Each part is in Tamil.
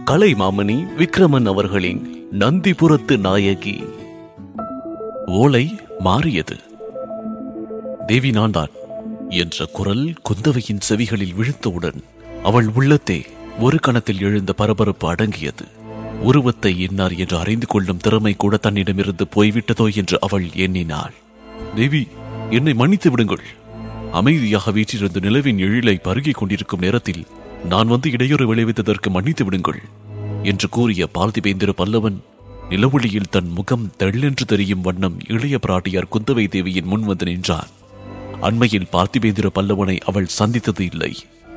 கலைமாமணி விக்ரமன் அவர்களின் நந்திபுரத்து நாயகி ஓலை மாறியது தேவி நான்தான் என்ற குரல் குந்தவையின் செவிகளில் விழுந்தவுடன் அவள் உள்ளத்தே ஒரு கணத்தில் எழுந்த பரபரப்பு அடங்கியது உருவத்தை என்னார் என்று அறிந்து கொள்ளும் திறமை கூட தன்னிடமிருந்து போய்விட்டதோ என்று அவள் எண்ணினாள் தேவி என்னை மன்னித்து விடுங்கள் அமைதியாக வீற்றிருந்து நிலவின் எழிலை பருகிக் கொண்டிருக்கும் நேரத்தில் நான் வந்து இடையூறு விளைவித்ததற்கு மன்னித்து விடுங்கள் என்று கூறிய பார்த்திபேந்திர பல்லவன் நிலவொளியில் தன் முகம் தெள்ளென்று தெரியும் வண்ணம் இளைய பிராட்டியார் குந்தவை தேவியின் முன் வந்து நின்றான் அண்மையில் பார்த்திபேந்திர பல்லவனை அவள் சந்தித்தது இல்லை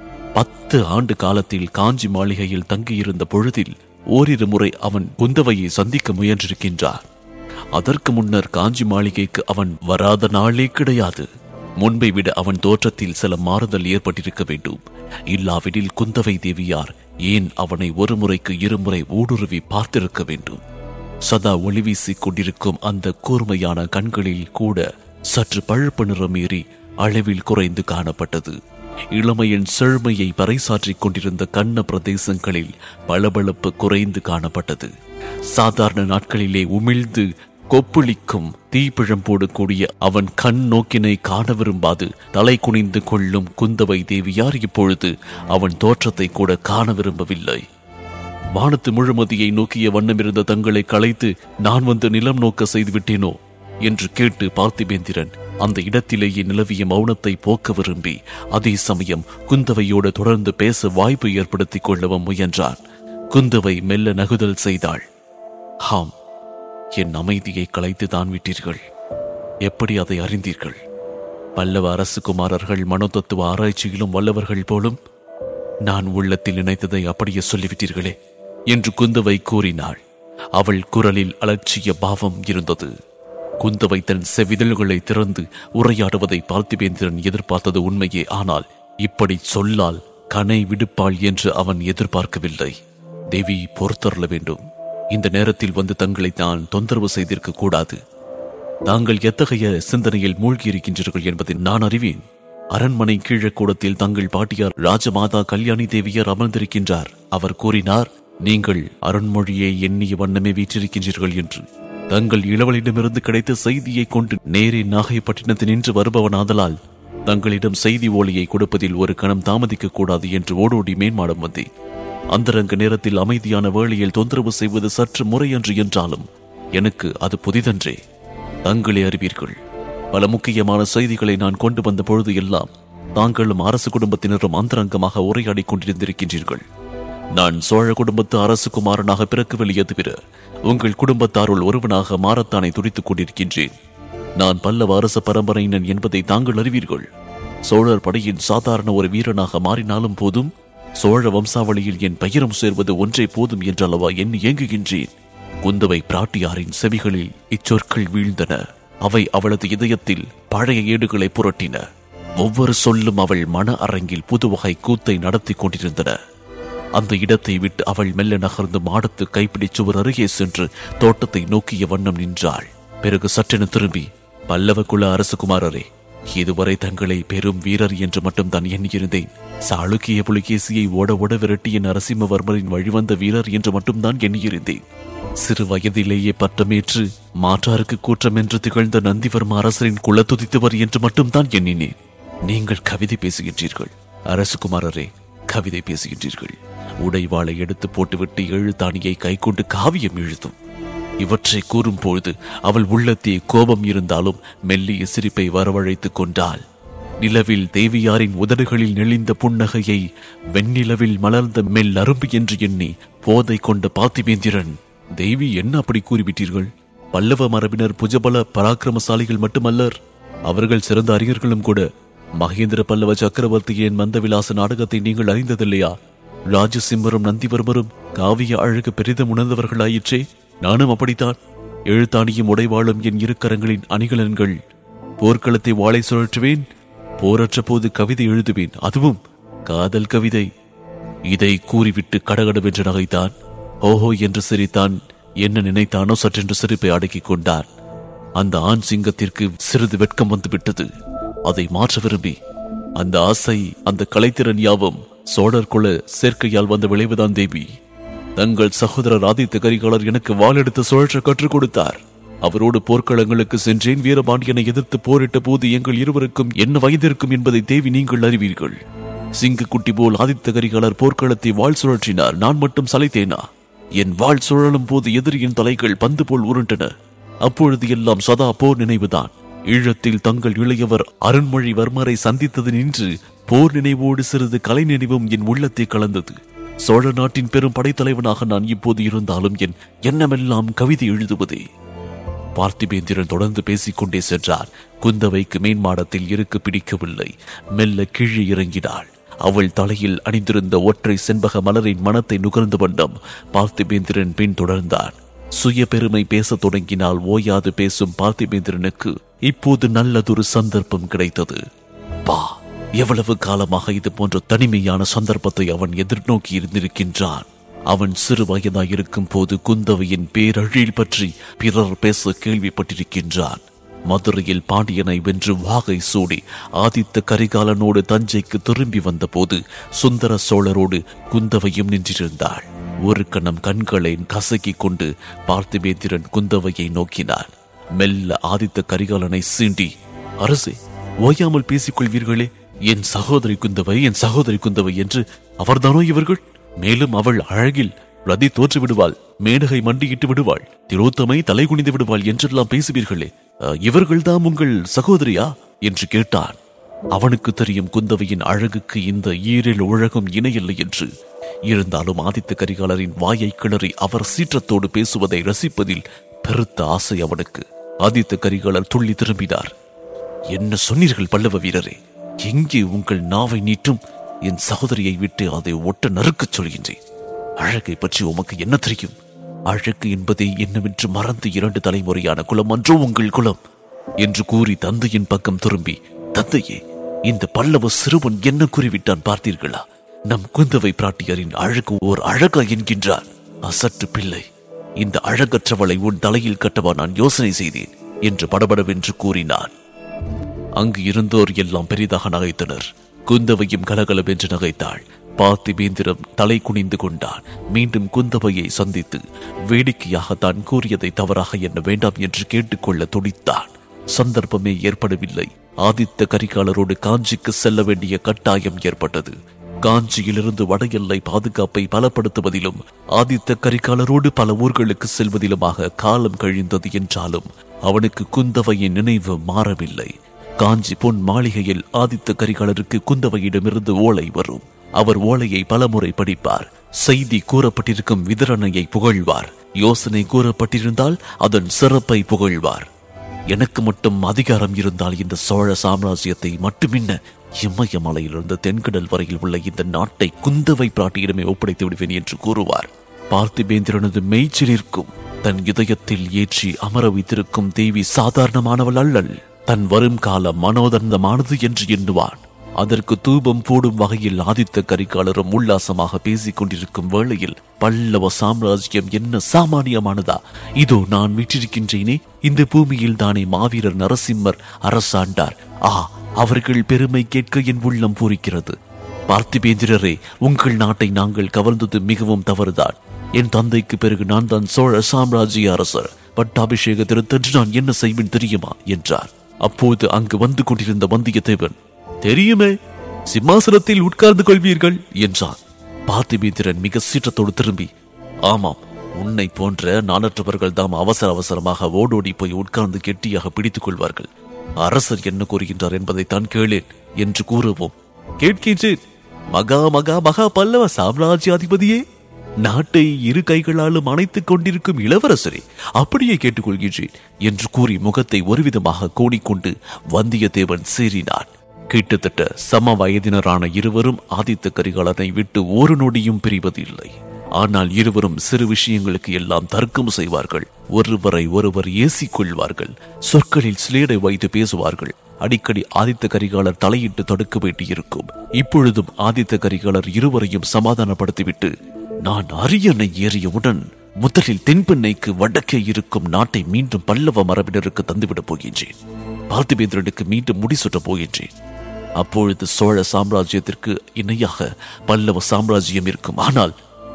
பத்து ஆண்டு காலத்தில் காஞ்சி மாளிகையில் தங்கியிருந்த பொழுதில் ஓரிரு முறை அவன் குந்தவையை சந்திக்க முயன்றிருக்கின்றார் அதற்கு முன்னர் காஞ்சி மாளிகைக்கு அவன் வராத நாளே கிடையாது முன்பை விட அவன் தோற்றத்தில் சில மாறுதல் ஏற்பட்டிருக்க வேண்டும் இல்லாவிடில் குந்தவை தேவியார் ஏன் அவனை ஒரு முறைக்கு இருமுறை ஊடுருவி பார்த்திருக்க வேண்டும் சதா ஒளி வீசிக் கொண்டிருக்கும் அந்த கூர்மையான கண்களில் கூட சற்று பழுப்பு நிறம் ஏறி அளவில் குறைந்து காணப்பட்டது இளமையின் செழுமையை பறைசாற்றிக் கொண்டிருந்த கண்ண பிரதேசங்களில் பளபளப்பு குறைந்து காணப்பட்டது சாதாரண நாட்களிலே உமிழ்ந்து கொப்புளிக்கும் தீப்பிழம் போடக்கூடிய அவன் கண் நோக்கினை காண விரும்பாது தலை குனிந்து கொள்ளும் குந்தவை தேவியார் இப்பொழுது அவன் தோற்றத்தை கூட காண விரும்பவில்லை வானத்து முழுமதியை நோக்கிய வண்ணமிருந்த தங்களை களைத்து நான் வந்து நிலம் நோக்க செய்துவிட்டேனோ என்று கேட்டு பார்த்திபேந்திரன் அந்த இடத்திலேயே நிலவிய மௌனத்தை போக்க விரும்பி அதே சமயம் குந்தவையோடு தொடர்ந்து பேச வாய்ப்பு ஏற்படுத்திக் கொள்ளவும் முயன்றான் குந்தவை மெல்ல நகுதல் செய்தாள் ஹாம் என் அமைதியை கலைத்து தான் விட்டீர்கள் எப்படி அதை அறிந்தீர்கள் பல்லவ அரசு குமாரர்கள் மனோதத்துவ ஆராய்ச்சியிலும் வல்லவர்கள் போலும் நான் உள்ளத்தில் நினைத்ததை அப்படியே சொல்லிவிட்டீர்களே என்று குந்தவை கூறினாள் அவள் குரலில் அலட்சிய பாவம் இருந்தது குந்தவை தன் செவிதழ்களை திறந்து உரையாடுவதை பார்த்திபேந்திரன் எதிர்பார்த்தது உண்மையே ஆனால் இப்படி சொல்லால் கனை விடுப்பாள் என்று அவன் எதிர்பார்க்கவில்லை தேவி பொறுத்தருள வேண்டும் இந்த நேரத்தில் வந்து தங்களை நான் தொந்தரவு செய்திருக்க கூடாது தாங்கள் எத்தகைய சிந்தனையில் மூழ்கி இருக்கின்றீர்கள் என்பதை நான் அறிவேன் அரண்மனை கீழக்கூடத்தில் தங்கள் பாட்டியார் ராஜமாதா கல்யாணி தேவியர் அமர்ந்திருக்கின்றார் அவர் கூறினார் நீங்கள் அருண்மொழியை எண்ணிய வண்ணமே வீற்றிருக்கின்றீர்கள் என்று தங்கள் இளவலிடமிருந்து கிடைத்த செய்தியை கொண்டு நேரே நாகைப்பட்டினத்தில் நின்று வருபவனாதலால் தங்களிடம் செய்தி ஓலையை கொடுப்பதில் ஒரு கணம் தாமதிக்க கூடாது என்று ஓடோடி மேன்மாடம் வந்தேன் அந்தரங்க நேரத்தில் அமைதியான வேளையில் தொந்தரவு செய்வது சற்று முறையன்று என்றாலும் எனக்கு அது புதிதன்றே தங்களே அறிவீர்கள் பல முக்கியமான செய்திகளை நான் கொண்டு வந்த பொழுது எல்லாம் தாங்களும் அரசு குடும்பத்தினரும் அந்தரங்கமாக உரையாடிக் கொண்டிருந்திருக்கின்றீர்கள் நான் சோழ குடும்பத்து அரசு குமாரனாக பிறக்கவில்லையே தவிர உங்கள் குடும்பத்தாருள் ஒருவனாக மாறத்தானே துடித்துக் கொண்டிருக்கின்றேன் நான் பல்லவ அரச பரம்பரையினன் என்பதை தாங்கள் அறிவீர்கள் சோழர் படையின் சாதாரண ஒரு வீரனாக மாறினாலும் போதும் சோழ வம்சாவளியில் என் பெயரும் சேர்வது ஒன்றே போதும் என்றளவா எண்ணி ஏங்குகின்றேன் குந்தவை பிராட்டியாரின் செவிகளில் இச்சொற்கள் வீழ்ந்தன அவை அவளது இதயத்தில் பழைய ஏடுகளை புரட்டின ஒவ்வொரு சொல்லும் அவள் மன அரங்கில் புதுவகை கூத்தை நடத்தி கொண்டிருந்தன அந்த இடத்தை விட்டு அவள் மெல்ல நகர்ந்து மாடத்து கைப்பிடி சுவர் அருகே சென்று தோட்டத்தை நோக்கிய வண்ணம் நின்றாள் பிறகு சற்றென திரும்பி பல்லவ குல அரசகுமாரரே இதுவரை தங்களை பெரும் வீரர் என்று மட்டும் தான் எண்ணியிருந்தேன் சாளுக்கிய புலிகேசியை ஓட ஓட விரட்டிய நரசிம்மவர்மரின் வழிவந்த வீரர் என்று மட்டும்தான் எண்ணியிருந்தேன் சிறு வயதிலேயே பட்டமேற்று மாற்றாருக்கு கூற்றம் என்று திகழ்ந்த நந்திவர்ம அரசரின் குலத்துதித்தவர் என்று மட்டும்தான் எண்ணினேன் நீங்கள் கவிதை பேசுகின்றீர்கள் அரசகுமாரரே கவிதை பேசுகின்றீர்கள் உடைவாளை எடுத்து போட்டுவிட்டு எழுத்தாணியை கைக்கொண்டு காவியம் எழுதும் இவற்றை கூறும்பொழுது அவள் உள்ளத்தே கோபம் இருந்தாலும் மெல்லிய சிரிப்பை வரவழைத்துக் கொண்டாள் நிலவில் தேவியாரின் உதடுகளில் நெளிந்த புன்னகையை வெண்ணிலவில் மலர்ந்த மெல் அரும்பு என்று எண்ணி போதை கொண்ட பார்த்திபேந்திரன் தேவி என்ன அப்படி கூறிவிட்டீர்கள் பல்லவ மரபினர் புஜபல பராக்கிரமசாலிகள் மட்டுமல்லர் அவர்கள் சிறந்த அறிஞர்களும் கூட மகேந்திர பல்லவ சக்கரவர்த்தியின் மந்தவிலாச நாடகத்தை நீங்கள் அறிந்ததில்லையா ராஜசிம்மரும் நந்திவர்மரும் காவிய அழகு பெரிதும் உணர்ந்தவர்களாயிற்றே நானும் அப்படித்தான் எழுத்தாணியும் உடைவாளும் என் இருக்கரங்களின் அணிகலன்கள் போர்க்களத்தை வாளை சுழற்றுவேன் போரற்ற போது கவிதை எழுதுவேன் அதுவும் காதல் கவிதை இதை கூறிவிட்டு கடகடவென்று நகைத்தான் ஓஹோ என்று சிரித்தான் என்ன நினைத்தானோ சற்றென்று சிரிப்பை அடக்கிக் கொண்டான் அந்த ஆண் சிங்கத்திற்கு சிறிது வெட்கம் வந்து விட்டது அதை மாற்ற விரும்பி அந்த ஆசை அந்த கலைத்திறன் யாவும் சோழர் குல சேர்க்கையால் வந்த விளைவுதான் தேவி தங்கள் சகோதரர் ஆதித்த கரிகாலர் எனக்கு வாளெடுத்து சுழற்ற கற்றுக் கொடுத்தார் அவரோடு போர்க்களங்களுக்கு சென்றேன் வீரபாண்டியனை எதிர்த்து போரிட்ட போது எங்கள் இருவருக்கும் என்ன வயதிருக்கும் என்பதை தேவி நீங்கள் அறிவீர்கள் சிங்கக்குட்டி போல் ஆதித்த கரிகாலர் போர்க்களத்தை வாழ் சுழற்றினார் நான் மட்டும் சலைத்தேனா என் வாழ் சுழலும் போது எதிரியின் தலைகள் பந்து போல் உருண்டன அப்பொழுது எல்லாம் சதா போர் நினைவுதான் ஈழத்தில் தங்கள் இளையவர் அருண்மொழிவர்மரை சந்தித்தது நின்று போர் நினைவோடு சிறிது கலை நினைவும் என் உள்ளத்தை கலந்தது சோழ நாட்டின் பெரும் படைத்தலைவனாக நான் இப்போது இருந்தாலும் என் எண்ணமெல்லாம் கவிதை எழுதுவதே பார்த்திபேந்திரன் தொடர்ந்து பேசிக்கொண்டே சென்றார் குந்தவைக்கு மேன்மாடத்தில் இருக்க பிடிக்கவில்லை மெல்ல கீழே இறங்கினாள் அவள் தலையில் அணிந்திருந்த ஒற்றை செண்பக மலரின் மனத்தை நுகர்ந்த வண்ணம் பார்த்திபேந்திரன் பின் தொடர்ந்தான் சுய பெருமை பேசத் தொடங்கினால் ஓயாது பேசும் பார்த்திபேந்திரனுக்கு இப்போது நல்லதொரு சந்தர்ப்பம் கிடைத்தது பா எவ்வளவு காலமாக இது போன்ற தனிமையான சந்தர்ப்பத்தை அவன் எதிர்நோக்கி இருந்திருக்கின்றான் அவன் சிறு வயதாயிருக்கும் போது குந்தவையின் பேரழில் பற்றி பிறர் பேச கேள்விப்பட்டிருக்கின்றான் மதுரையில் பாண்டியனை வென்று வாகை சூடி ஆதித்த கரிகாலனோடு தஞ்சைக்கு திரும்பி வந்தபோது சுந்தர சோழரோடு குந்தவையும் நின்றிருந்தாள் ஒரு கணம் கண்களை கசக்கிக் கொண்டு பார்த்திபேந்திரன் குந்தவையை நோக்கினார் மெல்ல ஆதித்த கரிகாலனை சீண்டி அரசே ஓயாமல் பேசிக் கொள்வீர்களே என் சகோதரி குந்தவை என் சகோதரி குந்தவை என்று அவர்தானோ இவர்கள் மேலும் அவள் அழகில் ரதி தோற்று விடுவாள் மேனகை மண்டியிட்டு விடுவாள் திரோத்தமை தலை குனிந்து விடுவாள் என்றெல்லாம் பேசுவீர்களே அஹ், இவர்கள்தாம் உங்கள் சகோதரியா என்று கேட்டான் அவனுக்கு தெரியும் குந்தவையின் அழகுக்கு இந்த ஈரில் உலகம் இணையில்லை என்று இருந்தாலும் ஆதித்த கரிகாலரின் வாயை கிளறி அவர் சீற்றத்தோடு பேசுவதை ரசிப்பதில் பெருத்த ஆசை அவனுக்கு ஆதித்த கரிகாலர் துள்ளி திரும்பினார் என்ன சொன்னீர்கள் பல்லவ வீரரே எங்கே உங்கள் நாவை நீட்டும் என் சகோதரியை விட்டு அதை ஒட்ட நறுக்கச் சொல்கின்றேன் அழகை பற்றி உமக்கு என்ன தெரியும் அழகு என்பதை என்னவென்று மறந்து இரண்டு தலைமுறையான குலம் அன்றோ உங்கள் குலம் என்று கூறி தந்தையின் பக்கம் திரும்பி தந்தையே இந்த பல்லவ சிறுவன் என்ன கூறிவிட்டான் பார்த்தீர்களா நம் குந்தவை பிராட்டியரின் அழகு ஓர் அழகா என்கின்றார் அசட்டு பிள்ளை இந்த அழகற்றவளை உன் தலையில் கட்டவா நான் யோசனை செய்தேன் என்று படபடவென்று கூறினான் அங்கு இருந்தோர் எல்லாம் பெரிதாக நகைத்தனர் குந்தவையும் கலகலவென்று நகைத்தாள் பார்த்திபேந்திரம் தலை குனிந்து கொண்டான் மீண்டும் குந்தவையை சந்தித்து வேடிக்கையாக தான் கூறியதை தவறாக எண்ண வேண்டாம் என்று கேட்டுக்கொள்ள துடித்தான் சந்தர்ப்பமே ஏற்படவில்லை ஆதித்த கரிகாலரோடு காஞ்சிக்கு செல்ல வேண்டிய கட்டாயம் ஏற்பட்டது காஞ்சியிலிருந்து வட எல்லை பாதுகாப்பை பலப்படுத்துவதிலும் ஆதித்த கரிகாலரோடு பல ஊர்களுக்கு செல்வதிலுமாக காலம் கழிந்தது என்றாலும் அவனுக்கு குந்தவையின் நினைவு மாறவில்லை காஞ்சி பொன் மாளிகையில் ஆதித்த கரிகாலருக்கு குந்தவையிடமிருந்து ஓலை வரும் அவர் ஓலையை பலமுறை படிப்பார் செய்தி கூறப்பட்டிருக்கும் விதரணையை புகழ்வார் யோசனை கூறப்பட்டிருந்தால் அதன் சிறப்பை புகழ்வார் எனக்கு மட்டும் அதிகாரம் இருந்தால் இந்த சோழ சாம்ராஜ்யத்தை மட்டுமின்ன இமயமலையிலிருந்து தென்கடல் வரையில் உள்ள இந்த நாட்டை குந்தவை பிராட்டியிடமே ஒப்படைத்து விடுவேன் என்று கூறுவார் பார்த்திபேந்திரனது மெய்ச்சிலிருக்கும் தன் இதயத்தில் ஏற்றி அமர வைத்திருக்கும் தேவி சாதாரணமானவள் அல்லல் தன் வரும் காலம் மனோதர்ந்தமானது என்று எண்ணுவான் அதற்கு தூபம் போடும் வகையில் ஆதித்த கரிகாலரும் உல்லாசமாக பேசிக் கொண்டிருக்கும் வேளையில் பல்லவ சாம்ராஜ்யம் என்ன சாமானியமானதா இதோ நான் விற்றிருக்கின்றேனே இந்த பூமியில் தானே மாவீரர் நரசிம்மர் அரசாண்டார் ஆ அவர்கள் பெருமை கேட்க என் உள்ளம் பூரிக்கிறது பார்த்திபேந்திரரே உங்கள் நாட்டை நாங்கள் கவர்ந்தது மிகவும் தவறுதான் என் தந்தைக்கு பிறகு நான் தான் சோழ சாம்ராஜ்ய அரசர் பட்டாபிஷேக திருத்தன்று நான் என்ன செய்வேன் தெரியுமா என்றார் அப்போது அங்கு வந்து கொண்டிருந்த வந்தியத்தேவன் தெரியுமே சிம்மாசனத்தில் உட்கார்ந்து கொள்வீர்கள் என்றான் பார்த்திபேந்திரன் மிக சீற்றத்தோடு திரும்பி ஆமாம் உன்னை போன்ற நானற்றவர்கள் தாம் அவசர அவசரமாக ஓடோடி போய் உட்கார்ந்து கெட்டியாக பிடித்துக் கொள்வார்கள் அரசர் என்ன கூறுகின்றார் என்பதைத்தான் கேளேன் என்று கூறுவோம் கேட்கின்றேன் மகா மகா மகா பல்லவ சாம்ராஜ்யாதிபதியே நாட்டை இரு கைகளாலும் அணைத்துக் கொண்டிருக்கும் இளவரசரே அப்படியே கேட்டுக்கொள்கின்றேன் என்று கூறி முகத்தை ஒருவிதமாக கோணிக்கொண்டு வந்தியத்தேவன் சீறினான் கிட்டத்தட்ட சம வயதினரான இருவரும் ஆதித்த கரிகாலனை விட்டு ஒரு நொடியும் பிரிவதில்லை ஆனால் இருவரும் சிறு விஷயங்களுக்கு எல்லாம் தர்க்கம் செய்வார்கள் ஒருவரை ஒருவர் ஏசிக் கொள்வார்கள் சொற்களில் சிலேடை வைத்து பேசுவார்கள் அடிக்கடி ஆதித்த கரிகாலர் தலையிட்டு தடுக்க வேண்டியிருக்கும் இப்பொழுதும் ஆதித்த கரிகாலர் இருவரையும் சமாதானப்படுத்திவிட்டு நான் அரியணை ஏறியவுடன் முதலில் தென்பெண்ணைக்கு வடக்கே இருக்கும் நாட்டை மீண்டும் பல்லவ மரபினருக்கு தந்துவிடப் போகின்றேன் பார்த்திபேந்திரனுக்கு மீண்டும் முடிசூட்டப் போகின்றேன் அப்பொழுது சோழ சாம்ராஜ்யத்திற்கு இணையாக பல்லவ சாம்ராஜ்யம் இருக்கும் ஆனால்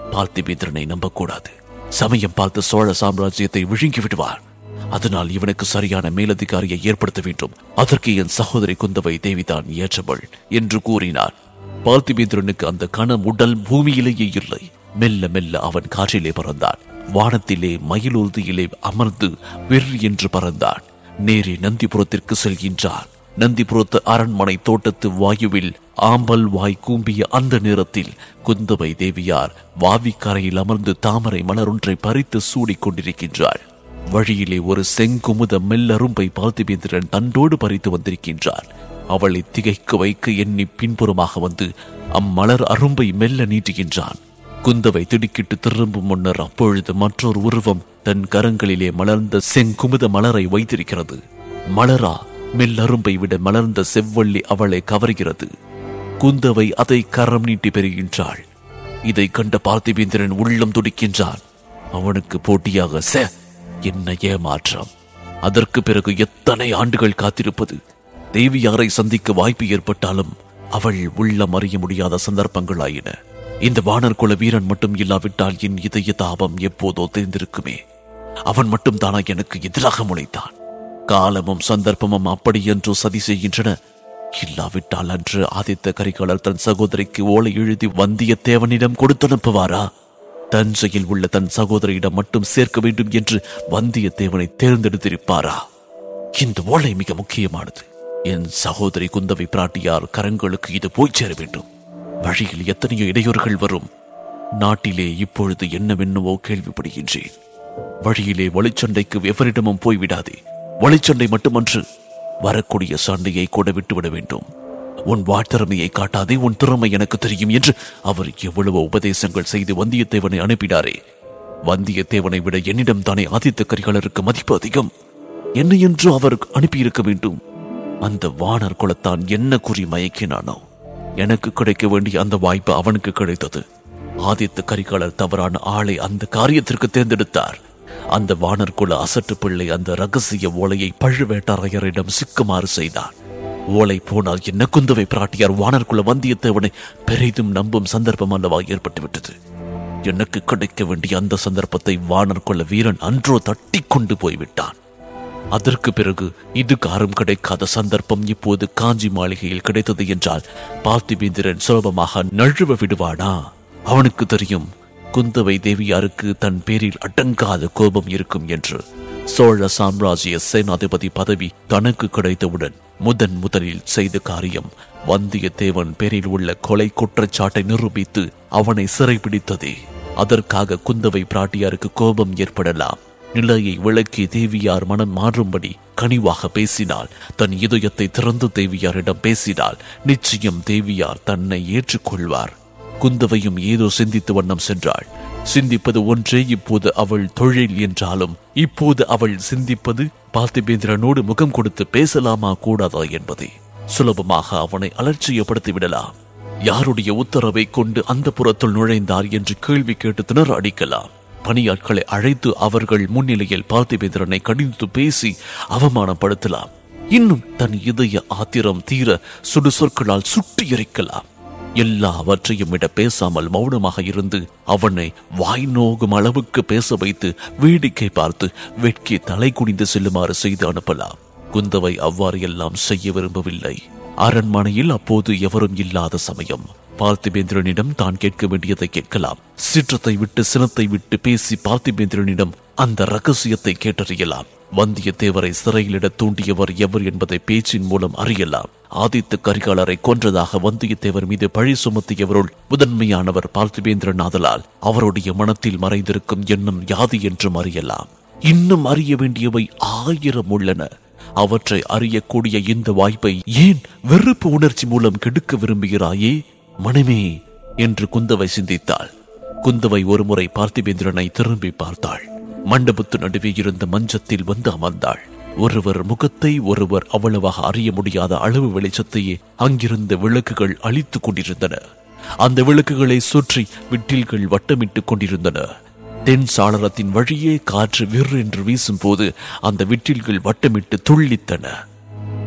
பார்த்திபேந்திரனை நம்பக்கூடாது சமயம் பார்த்து சோழ சாம்ராஜ்யத்தை விழுங்கி விடுவார் அதனால் இவனுக்கு சரியான மேலதிகாரியை ஏற்படுத்த வேண்டும் அதற்கு என் சகோதரி குந்தவை தேவிதான் ஏற்றவள் என்று கூறினார் பார்த்திபேந்திரனுக்கு அந்த கணம் உடல் பூமியிலேயே இல்லை மெல்ல மெல்ல அவன் காற்றிலே பறந்தான் வானத்திலே மயிலூர்தியிலே அமர்ந்து வெறி என்று பறந்தான் நேரே நந்திபுரத்திற்கு செல்கின்றான் நந்திபுரத்து அரண்மனை தோட்டத்து வாயுவில் ஆம்பல் வாய் கூம்பிய அந்த நேரத்தில் குந்தவை தேவியார் வாவிக்கரையில் அமர்ந்து தாமரை மலரொன்றை பறித்து சூடிக் கொண்டிருக்கின்றாள் வழியிலே ஒரு செங்குமுத மெல்லரும்பை பார்த்திபேந்திரன் தண்டோடு பறித்து வந்திருக்கின்றார் அவளை திகைக்க வைக்க எண்ணி பின்புறமாக வந்து அம்மலர் அரும்பை மெல்ல நீட்டுகின்றான் குந்தவை திடுக்கிட்டு திரும்பும் முன்னர் அப்பொழுது மற்றொரு உருவம் தன் கரங்களிலே மலர்ந்த செங்குமுத மலரை வைத்திருக்கிறது மலரா மெல்லரும்பை விட மலர்ந்த செவ்வள்ளி அவளை கவர்கிறது குந்தவை அதை கரம் நீட்டி பெறுகின்றாள் இதை கண்ட பார்த்திபேந்திரன் உள்ளம் துடிக்கின்றான் அவனுக்கு போட்டியாக சே என்ன ஏமாற்றம் அதற்கு பிறகு எத்தனை ஆண்டுகள் காத்திருப்பது தேவியாரை சந்திக்க வாய்ப்பு ஏற்பட்டாலும் அவள் உள்ளம் அறிய முடியாத சந்தர்ப்பங்களாயின இந்த வானர் குல வீரன் மட்டும் இல்லாவிட்டால் என் இதய தாபம் எப்போதோ தெரிந்திருக்குமே அவன் மட்டும் தானா எனக்கு எதிராக முளைத்தான் காலமும் சந்தர்ப்பமும் அப்படி என்று சதி செய்கின்றன இல்லாவிட்டால் அன்று ஆதித்த கரிகாலர் தன் சகோதரிக்கு ஓலை எழுதி வந்தியத்தேவனிடம் கொடுத்தனுப்புவாரா தஞ்சையில் உள்ள தன் சகோதரியிடம் மட்டும் சேர்க்க வேண்டும் என்று வந்தியத்தேவனை தேர்ந்தெடுத்திருப்பாரா இந்த ஓலை மிக முக்கியமானது என் சகோதரி குந்தவை பிராட்டியார் கரங்களுக்கு இது போய் சேர வேண்டும் வழியில் எத்தனையோ இடையூறுகள் வரும் நாட்டிலே இப்பொழுது என்னவென்னவோ கேள்விப்படுகின்றேன் வழியிலே வழிச்சண்டைக்கு எவரிடமும் போய்விடாதே வழிச்சண்டை மட்டுமன்று வரக்கூடிய சண்டையை கூட விட்டுவிட வேண்டும் உன் வாட்டிறமையை காட்டாதே உன் திறமை எனக்கு தெரியும் என்று அவர் எவ்வளவு உபதேசங்கள் செய்து வந்தியத்தேவனை அனுப்பினாரே வந்தியத்தேவனை விட என்னிடம் தானே ஆதித்த கரிகாலருக்கு மதிப்பு அதிகம் என்ன என்று அவர் அனுப்பியிருக்க வேண்டும் அந்த வானர் குலத்தான் என்ன குறி மயக்கினானோ எனக்கு கிடைக்க வேண்டிய அந்த வாய்ப்பு அவனுக்கு கிடைத்தது ஆதித்த கரிகாலர் தவறான ஆளை அந்த காரியத்திற்கு தேர்ந்தெடுத்தார் அந்த வானர் குல அசட்டு பிள்ளை அந்த ரகசிய ஓலையை பழுவேட்டரையரிடம் சிக்குமாறு செய்தான் ஓலை போனால் என்ன குந்தவை பிராட்டியார் வானர்குல வந்தியத்தேவனை பெரிதும் நம்பும் சந்தர்ப்பம் அல்லவா ஏற்பட்டுவிட்டது எனக்கு கிடைக்க வேண்டிய அந்த சந்தர்ப்பத்தை வானர்குல வீரன் அன்றோ தட்டி கொண்டு போய்விட்டான் அதற்கு பிறகு இது காரும் கிடைக்காத சந்தர்ப்பம் இப்போது காஞ்சி மாளிகையில் கிடைத்தது என்றால் பார்த்திபேந்திரன் சுலபமாக நழுவ விடுவானா அவனுக்கு தெரியும் குந்தவை தேவியாருக்கு தன் பேரில் அடங்காத கோபம் இருக்கும் என்று சோழ சாம்ராஜ்ய சேனாதிபதி பதவி தனக்கு கிடைத்தவுடன் முதன் முதலில் செய்த காரியம் வந்தியத்தேவன் பேரில் உள்ள கொலை குற்றச்சாட்டை நிரூபித்து அவனை சிறைபிடித்ததே அதற்காக குந்தவை பிராட்டியாருக்கு கோபம் ஏற்படலாம் நிலையை விளக்கி தேவியார் மனம் மாறும்படி கனிவாக பேசினால் தன் இதயத்தை திறந்து தேவியாரிடம் பேசினால் நிச்சயம் தேவியார் தன்னை ஏற்றுக்கொள்வார் குந்தவையும் ஏதோ சிந்தித்து வண்ணம் சென்றாள் சிந்திப்பது ஒன்றே இப்போது அவள் தொழில் என்றாலும் இப்போது அவள் சிந்திப்பது பார்த்திபேந்திரனோடு முகம் கொடுத்து பேசலாமா கூடாதா என்பதே சுலபமாக அவனை அலட்சியப்படுத்தி விடலாம் யாருடைய உத்தரவை கொண்டு அந்த புறத்துள் நுழைந்தார் என்று கேள்வி கேட்டு திணற அடிக்கலாம் பணியாட்களை அழைத்து அவர்கள் முன்னிலையில் பார்த்திபேந்திரனை கடிந்து பேசி அவமானப்படுத்தலாம் இன்னும் தன் இதய ஆத்திரம் தீர சுடு சொற்களால் சுட்டி எரிக்கலாம் எல்லாவற்றையும் விட பேசாமல் மௌனமாக இருந்து அவனை வாய் நோகும் அளவுக்கு பேச வைத்து வேடிக்கை பார்த்து வெட்கி தலை குனிந்து செல்லுமாறு செய்து அனுப்பலாம் குந்தவை அவ்வாறு எல்லாம் செய்ய விரும்பவில்லை அரண்மனையில் அப்போது எவரும் இல்லாத சமயம் பார்த்திபேந்திரனிடம் தான் கேட்க வேண்டியதை கேட்கலாம் சிற்றத்தை விட்டு சினத்தை விட்டு பேசி பார்த்திபேந்திரனிடம் அந்த ரகசியத்தை கேட்டறியலாம் வந்தியத்தேவரை சிறையிலிட தூண்டியவர் எவர் என்பதை பேச்சின் மூலம் அறியலாம் ஆதித்த கரிகாலரை கொன்றதாக வந்தியத்தேவர் மீது பழி சுமத்தியவருள் முதன்மையானவர் பார்த்திபேந்திரன் ஆதலால் அவருடைய மனத்தில் மறைந்திருக்கும் எண்ணம் யாது என்றும் அறியலாம் இன்னும் அறிய வேண்டியவை ஆயிரம் உள்ளன அவற்றை அறியக்கூடிய இந்த வாய்ப்பை ஏன் வெறுப்பு உணர்ச்சி மூலம் கெடுக்க விரும்புகிறாயே மனமே என்று குந்தவை சிந்தித்தாள் குந்தவை ஒருமுறை பார்த்திபேந்திரனை திரும்பி பார்த்தாள் மண்டபத்து நடுவே இருந்த மஞ்சத்தில் வந்து அமர்ந்தாள் ஒருவர் முகத்தை ஒருவர் அவ்வளவாக அறிய முடியாத அளவு வெளிச்சத்தையே அங்கிருந்த விளக்குகள் அழித்துக் கொண்டிருந்தன அந்த விளக்குகளை சுற்றி விட்டில்கள் வட்டமிட்டுக் கொண்டிருந்தன தென் சாளரத்தின் வழியே காற்று விர் என்று வீசும் போது அந்த விட்டில்கள் வட்டமிட்டு துள்ளித்தன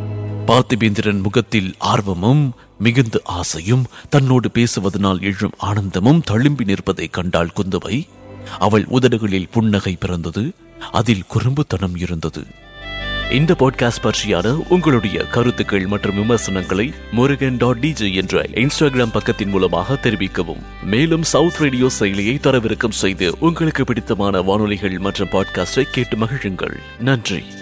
பார்த்திபேந்திரன் முகத்தில் ஆர்வமும் மிகுந்த ஆசையும் தன்னோடு பேசுவதனால் எழும் ஆனந்தமும் தழும்பி நிற்பதை கண்டாள் குந்தவை அவள் உதடுகளில் புன்னகை பிறந்தது அதில் குறும்புத்தனம் இருந்தது இந்த பாட்காஸ்ட் பற்றியான உங்களுடைய கருத்துக்கள் மற்றும் விமர்சனங்களை முருகன் டாட் டிஜே என்ற இன்ஸ்டாகிராம் பக்கத்தின் மூலமாக தெரிவிக்கவும் மேலும் சவுத் ரேடியோ செயலியை தரவிறக்கம் செய்து உங்களுக்கு பிடித்தமான வானொலிகள் மற்றும் பாட்காஸ்டை கேட்டு மகிழுங்கள் நன்றி